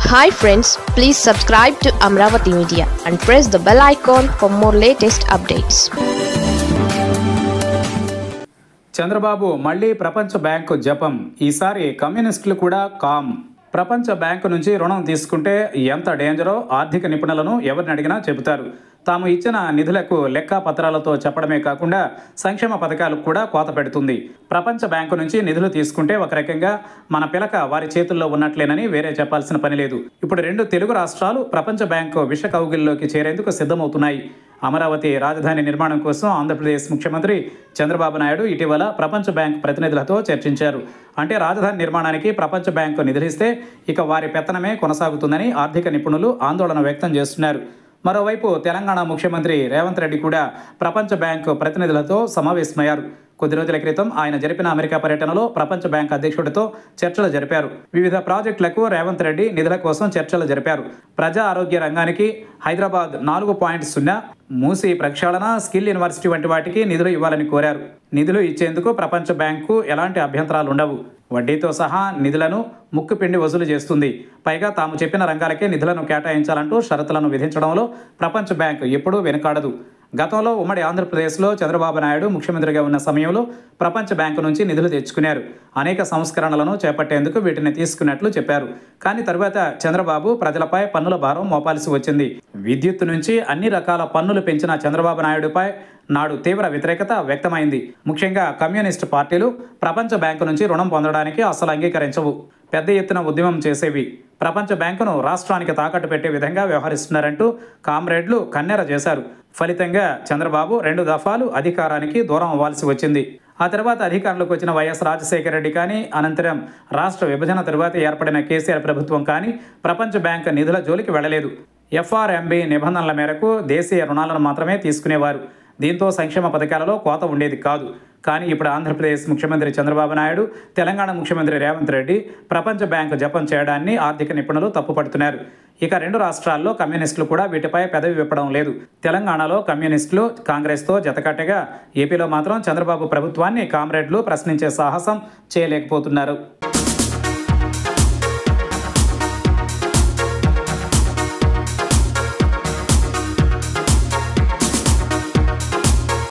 hi friends please subscribe to Amaravati media and press the bell icon for more latest updates Chandrababu మళ్ళీ ప్రపంచ bank జపం ఈసారి కమ్యూనిస్టులు కూడా కామ్ ప్రపంచ బ్యాంకు నుంచి రుణం తీసుకుంటే ఎంత డేంజరో ఆర్థిక నిపుణులను ఎవరిని అడిగినా చెబుతారు తాము ఇచ్చిన నిధులకు లెక్క పత్రాలతో చెప్పడమే కాకుండా సంక్షేమ పథకాలకు కూడా కోత పెడుతుంది ప్రపంచ బ్యాంకు నుంచి నిధులు తీసుకుంటే ఒక రకంగా మన పిలక వారి చేతుల్లో ఉన్నట్లేనని వేరే చెప్పాల్సిన పని లేదు ఇప్పుడు రెండు తెలుగు రాష్ట్రాలు ప్రపంచ బ్యాంకు విష కౌగిల్లోకి చేరేందుకు సిద్ధమవుతున్నాయి అమరావతి రాజధాని నిర్మాణం కోసం ఆంధ్రప్రదేశ్ ముఖ్యమంత్రి చంద్రబాబు నాయుడు ఇటీవల ప్రపంచ బ్యాంక్ ప్రతినిధులతో చర్చించారు అంటే రాజధాని నిర్మాణానికి ప్రపంచ బ్యాంకు నిధులిస్తే ఇక వారి పెత్తనమే కొనసాగుతుందని ఆర్థిక నిపుణులు ఆందోళన వ్యక్తం చేస్తున్నారు మరోవైపు తెలంగాణ ముఖ్యమంత్రి రేవంత్ రెడ్డి కూడా ప్రపంచ బ్యాంకు ప్రతినిధులతో సమావేశమయ్యారు కొద్ది రోజుల క్రితం ఆయన జరిపిన అమెరికా పర్యటనలో ప్రపంచ బ్యాంక్ అధ్యక్షుడితో చర్చలు జరిపారు వివిధ ప్రాజెక్టులకు రేవంత్ రెడ్డి నిధుల కోసం చర్చలు జరిపారు ప్రజా ఆరోగ్య రంగానికి హైదరాబాద్ నాలుగు పాయింట్ సున్నా మూసి ప్రక్షాళన స్కిల్ యూనివర్సిటీ వంటి వాటికి నిధులు ఇవ్వాలని కోరారు నిధులు ఇచ్చేందుకు ప్రపంచ బ్యాంకు ఎలాంటి అభ్యంతరాలు ఉండవు వడ్డీతో సహా నిధులను ముక్కుపిండి వసూలు చేస్తుంది పైగా తాము చెప్పిన రంగాలకే నిధులను కేటాయించాలంటూ షరతులను విధించడంలో ప్రపంచ బ్యాంకు ఎప్పుడూ వెనుకాడదు గతంలో ఉమ్మడి ఆంధ్రప్రదేశ్లో చంద్రబాబు నాయుడు ముఖ్యమంత్రిగా ఉన్న సమయంలో ప్రపంచ బ్యాంకు నుంచి నిధులు తెచ్చుకున్నారు అనేక సంస్కరణలను చేపట్టేందుకు వీటిని తీసుకున్నట్లు చెప్పారు కానీ తరువాత చంద్రబాబు ప్రజలపై పన్నుల భారం మోపాల్సి వచ్చింది విద్యుత్ నుంచి అన్ని రకాల పన్నులు పెంచిన చంద్రబాబు నాయుడుపై నాడు తీవ్ర వ్యతిరేకత వ్యక్తమైంది ముఖ్యంగా కమ్యూనిస్టు పార్టీలు ప్రపంచ బ్యాంకు నుంచి రుణం పొందడానికి అసలు అంగీకరించవు పెద్ద ఎత్తున ఉద్యమం చేసేవి ప్రపంచ బ్యాంకును రాష్ట్రానికి తాకట్టు పెట్టే విధంగా వ్యవహరిస్తున్నారంటూ కామ్రేడ్లు కన్నెర చేశారు ఫలితంగా చంద్రబాబు రెండు దఫాలు అధికారానికి దూరం అవ్వాల్సి వచ్చింది ఆ తర్వాత అధికారంలోకి వచ్చిన వైఎస్ రాజశేఖర రెడ్డి కానీ అనంతరం రాష్ట్ర విభజన తరువాత ఏర్పడిన కేసీఆర్ ప్రభుత్వం కానీ ప్రపంచ బ్యాంక్ నిధుల జోలికి వెళ్ళలేదు ఎఫ్ఆర్ఎంబి నిబంధనల మేరకు దేశీయ రుణాలను మాత్రమే తీసుకునేవారు దీంతో సంక్షేమ పథకాలలో కోత ఉండేది కాదు కానీ ఇప్పుడు ఆంధ్రప్రదేశ్ ముఖ్యమంత్రి చంద్రబాబు నాయుడు తెలంగాణ ముఖ్యమంత్రి రేవంత్ రెడ్డి ప్రపంచ బ్యాంకు జపం చేయడాన్ని ఆర్థిక నిపుణులు తప్పుపడుతున్నారు ఇక రెండు రాష్ట్రాల్లో కమ్యూనిస్టులు కూడా వీటిపై పెదవి విప్పడం లేదు తెలంగాణలో కమ్యూనిస్టులు కాంగ్రెస్తో జతకట్టగా ఏపీలో మాత్రం చంద్రబాబు ప్రభుత్వాన్ని కామ్రేడ్లు ప్రశ్నించే సాహసం చేయలేకపోతున్నారు